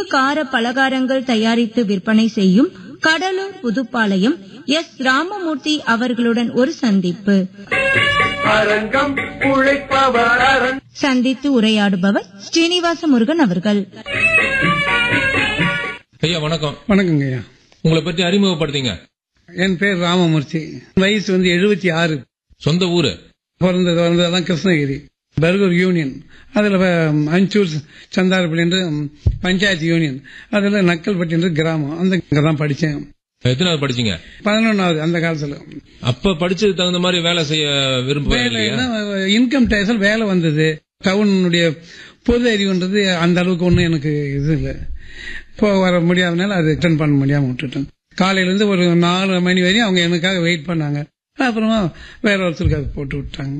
கார பலகாரங்கள் தயாரித்து விற்பனை செய்யும் கடலூர் புதுப்பாளையம் எஸ் ராமமூர்த்தி அவர்களுடன் ஒரு சந்திப்பு அரங்கம் உழைப்பவர் அரங்கம் சந்தித்து உரையாடுபவர் ஸ்ரீனிவாச முருகன் அவர்கள் ஐயா வணக்கம் வணக்கங்க ஐயா உங்களை பற்றி அறிமுகப்படுத்திங்க என் பேர் ராமமூர்த்தி வயசு வந்து எழுபத்தி ஆறு சொந்த ஊரு பிறந்தது வளர்ந்ததெல்லாம் கிருஷ்ணகிரி பர்கூர் யூனியன் அதில் அஞ்சூர் சந்தாரப்பள்ளி என்று பஞ்சாயத்து யூனியன் அதில் நக்கல்பட்டி என்று கிராமம் அந்த இங்கே தான் படித்தேன் எத்தனாவது படிச்சீங்க பதினொன்றாவது அந்த காலத்தில் அப்ப படிச்சதுக்கு தகுந்த மாதிரி வேலை செய்ய விரும்புவேன் இல்லையா இன்கம் டேக்ஸில் வேலை வந்தது டவுனுடைய பொது அறிவுன்றது அந்த அளவுக்கு ஒன்றும் எனக்கு இது இல்லை போக வர முடியாதனால அது ரிட்டர்ன் பண்ண முடியாம விட்டுட்டேன் காலையில இருந்து ஒரு நாலு மணி வரையும் அவங்க எனக்காக வெயிட் பண்ணாங்க அப்புறமா வேற ஒருத்தருக்கு அது போட்டு விட்டாங்க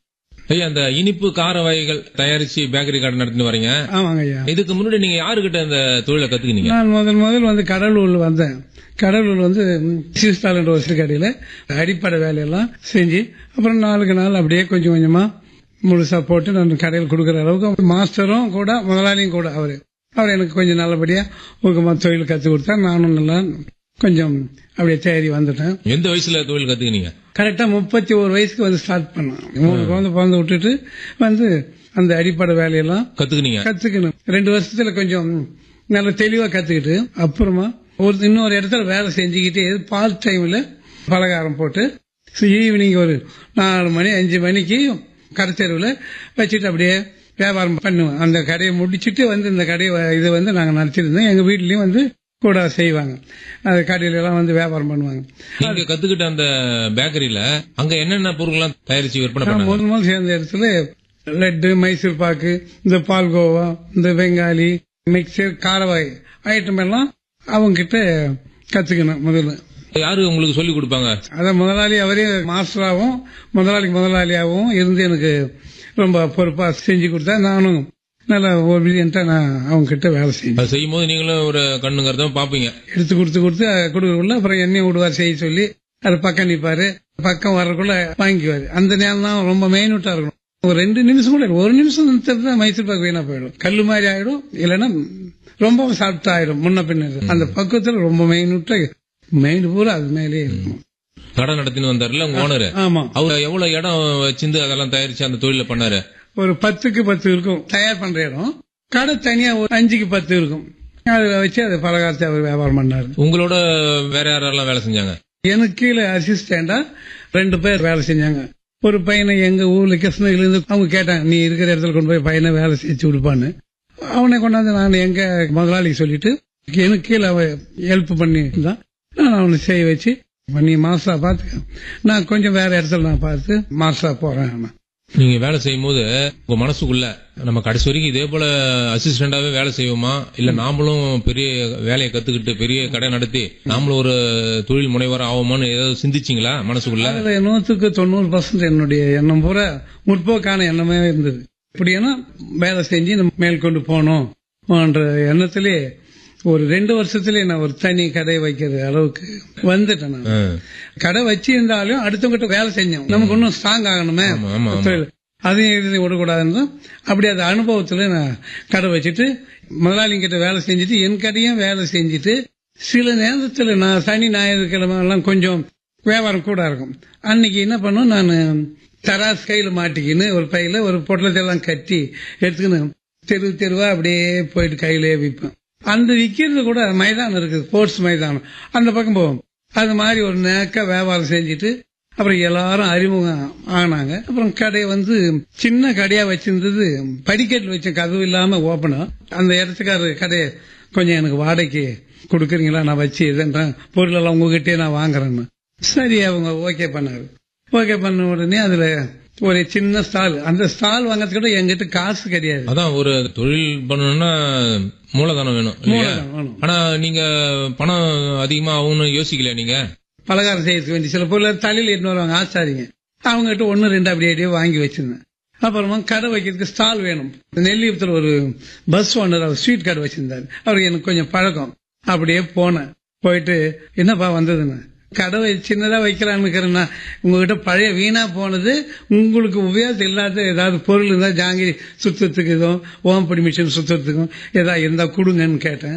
ஐயா அந்த இனிப்பு கார வகைகள் தயாரிச்சு பேக்கரி கடை நடத்திட்டு வரீங்க ஆமாங்க ஐயா இதுக்கு முன்னாடி நீங்க யாருகிட்ட இந்த தொழிலை கத்துக்கினீங்க நான் முதல் முதல் வந்து கடலூர்ல வந்தேன் கடலூர் வந்து சீஸ்டால் என்ற ஒரு கடையில் அடிப்படை வேலையெல்லாம் செஞ்சு அப்புறம் நாளுக்கு நாள் அப்படியே கொஞ்சம் கொஞ்சமா முழுசா போட்டு நான் கடையில் கொடுக்குற அளவுக்கு மாஸ்டரும் கூட முதலாளியும் கூட அவரு அவர் எனக்கு கொஞ்சம் நல்லபடியா ஊக்கமா தொழில் கற்றுக் கொடுத்தா நானும் நல்லா கொஞ்சம் அப்படியே தேறி வந்துட்டேன் எந்த வயசுல தொழில் கத்துக்கினீங்க கரெக்டா முப்பத்தி ஒரு வயசுக்கு வந்து ஸ்டார்ட் பண்ணேன் மூணு குழந்தை பிறந்து விட்டுட்டு வந்து அந்த அடிப்படை வேலையெல்லாம் கத்துக்கினீங்க கத்துக்கணும் ரெண்டு வருஷத்துல கொஞ்சம் நல்ல தெளிவா கத்துக்கிட்டு அப்புறமா ஒரு இன்னொரு இடத்துல வேலை செஞ்சுக்கிட்டு பார்ட் டைம்ல பலகாரம் போட்டு ஈவினிங் ஒரு நாலு மணி அஞ்சு மணிக்கு கடைத்தெருவில் வச்சுட்டு அப்படியே வியாபாரம் பண்ணுவேன் அந்த கடையை முடிச்சிட்டு வந்து இந்த கடையை வ- இது வந்து நாங்க நடத்திருந்தோம் எங்க வீட்லயும் வந்து கூட செய்வாங்க அது கடையில எல்லாம் வந்து வியாபாரம் பண்ணுவாங்க நீங்க கத்துக்கிட்ட அந்த பேக்கரியில அங்க என்னென்ன பொருட்கள்லாம் தயாரிச்சு விற்பனை நான் பண்ணாங்க முதல் முதல் சேர்ந்த இடத்துல லட்டு மைசூர் பாக்கு இந்த பால்கோவா இந்த பெங்காலி மிக்சர் காரவாய் ஐட்டம் எல்லாம் அவங்க கிட்ட கத்துக்கணும் முதல்ல யாரு உங்களுக்கு சொல்லி கொடுப்பாங்க அத முதலாளி அவரே மாஸ்டராகவும் முதலாளி முதலாளியாகவும் இருந்து எனக்கு ரொம்ப பொறுப்பா செஞ்சு கொடுத்தா நானும் நல்லா ஒபீடியன்ட்டா நான் அவங்க கிட்ட வேலை செஞ்சேன் அது செய்யும் போது நீங்களும் ஒரு கண்ணுங்கிறத பாப்பீங்க எடுத்து கொடுத்து கொடுத்து கொடுக்கறக்குள்ள அப்புறம் எண்ணெய் விடுவார் செய்ய சொல்லி அது பக்கம் நிப்பாரு பக்கம் வர்றதுக்குள்ள வாங்கிக்குவாரு அந்த நேரம் தான் ரொம்ப மெயின்விட்டா இருக்கணும் ஒரு ரெண்டு நிமிஷம் கூட இல்ல. ஒரு நிமிஷம் நிறுத்தறது தான் மைசூர் பாக்கு வீணா போயிடும் கல்லு மாதிரி ஆயிடும் இல்லைன்னா ரொம்ப சாப்பிட்டா ஆயிடும் முன்ன பின்ன அந்த பக்குவத்துல ரொம்ப மெயின்விட்டா மெயின் பூரா அது மேலேயே இருக்கும் கடை நடத்தின்னு வந்தாருல உங்க ஓனரு ஆமா அவர் எவ்வளவு இடம் வச்சிருந்து அதெல்லாம் தயாரிச்சு அந்த தொழில பண்ணாரு ஒரு பத்துக்கு பத்து இருக்கும் தயார் பண்ற இடம் கடை தனியா ஒரு அஞ்சுக்கு பத்து இருக்கும் அதுல வச்சு அது பலகாரத்தை அவர் வியாபாரம் பண்ணாரு உங்களோட வேற யாரெல்லாம் வேலை செஞ்சாங்க எனக்கு கீழே அசிஸ்டண்டா ரெண்டு பேர் வேலை செஞ்சாங்க ஒரு பையனை எங்க ஊர்ல கிருஷ்ணகிரில இருந்து அவங்க கேட்டாங்க நீ இருக்கிற இடத்துல கொண்டு போய் பையனை வேலை செஞ்சு கொடுப்பான்னு அவனை கொண்டாந்து நான் எங்க முதலாளிக்கு சொல்லிட்டு எனக்கு கீழே அவ ஹெல்ப் பண்ணி இருந்தான் நான் அவனை செய்ய வச்சு நீ மாஸ்டரா பார்த்து நான் கொஞ்சம் வேற இடத்துல நான் பார்த்து மாஸ்டரா போறேன் நான். நீங்க வேலை செய்யும் போது உங்க மனசுக்குள்ள நம்ம கடைசி வரைக்கும் இதே போல அசிஸ்டண்டாவே வேலை செய்வோமா இல்ல நாமளும் பெரிய வேலையை கத்துக்கிட்டு பெரிய கடை நடத்தி நாமளும் ஒரு தொழில் முனைவர் ஆவோமான்னு ஏதாவது சிந்திச்சீங்களா மனசுக்குள்ள அதுல நூத்துக்கு தொண்ணூறு பர்சன்ட் என்னுடைய எண்ணம் பூரா முற்போக்கான எண்ணமே இருந்தது இப்படின்னா வேலை செஞ்சு நம்ம மேல் கொண்டு போனோம் என்ற எண்ணத்திலே ஒரு ரெண்டு வருஷத்திலே நான் ஒரு தனி கடை வைக்கிற அளவுக்கு வந்துட்டேன் நான் ஆ. கடை வச்சிருந்தாலும் அடுத்தவங்கிட்ட வேலை செஞ்சோம் நமக்கு இன்னும் ஸ்ட்ராங் ஆகணுமே ஆமா, ஆமா, ஆமா. தொழில். அதையும் இதையும் விடக்கூடாதுன்னு அப்படி அது அனுபவத்துல நான் கடை வச்சுட்டு முதலாளிங்கிட்ட வேலை செஞ்சுட்டு என் கடையும் வேலை செஞ்சுட்டு சில நேரத்துல நான் சனி ஞாயிற்றுக்கிழமை எல்லாம் கொஞ்சம் வியாபாரம் கூட இருக்கும் அன்னைக்கு என்ன பண்ணும் நான் தராசு கையில மாட்டிக்கின்னு ஒரு பையில ஒரு பொட்டலத்தை எல்லாம் கட்டி எடுத்துக்கின்னு தெரு தெருவா அப்படியே போயிட்டு கையிலே விற்பேன் அந்த விக்கிறது கூட மைதானம் இருக்குது ஸ்போர்ட்ஸ் மைதானம் அந்த பக்கம் போவோம் அது மாதிரி ஒரு நேக்க வியாபாரம் செஞ்சுட்டு அப்புறம் எல்லாரும் அறிமுகம் ஆனாங்க அப்புறம் கடை வந்து சின்ன கடையா வச்சிருந்தது படிக்கட்டில் வச்ச கதவு இல்லாம ஓப்பனா அந்த இடத்துக்காரு கடையை கொஞ்சம் எனக்கு வாடகைக்கு கொடுக்குறீங்களா நான் வச்சு இதுன்றேன் பொருள் எல்லாம் உங்ககிட்டயே நான் வாங்குறேன்னு சரி அவங்க ஓகே பண்ணாரு ஓகே பண்ண உடனே அதுல ஒரு சின்ன ஸ்டால் அந்த ஸ்டால் வாங்கறதுக்கு கூட என்கிட்ட காசு கிடையாது அதான் ஒரு தொழில் பண்ணணும்னா மூலதனம் வேணும் இல்லையா மூலதனம் வேணும். ஆனா நீங்க பணம் அதிகமா ஆகும்னு யோசிக்கல நீங்க பலகாரம் செய்யறதுக்கு வேண்டி சில பொருள் தலையில எடுத்து வருவாங்க ஆச்சாரிங்க அவங்க கிட்ட ஒன்னு ரெண்டு அப்படியே அப்படியே வாங்கி வச்சிருந்தேன் அப்புறமா கடை வைக்கிறதுக்கு ஸ்டால் வேணும் நெல்லியபுரத்துல ஒரு பஸ் ஓனர் அவர் ஸ்வீட் கடை வச்சிருந்தாரு அவருக்கு எனக்கு கொஞ்சம் பழக்கம் அப்படியே போனேன் போயிட்டு என்னப்பா வந்ததுன்னு கடை வை- சின்னதா வைக்கலாம்னு இருக்கிறேன்னா உங்ககிட்ட பழைய வீணா போனது உங்களுக்கு உபயோகத்து இல்லாத ஏதாவது பொருள் இருந்தா ஜாங்கிரி சுத்தத்துக்கு இதோ ஓம்படி மிஷின் சுத்தத்துக்கும் ஏதாவது இருந்தா கொடுங்கன்னு கேட்டேன்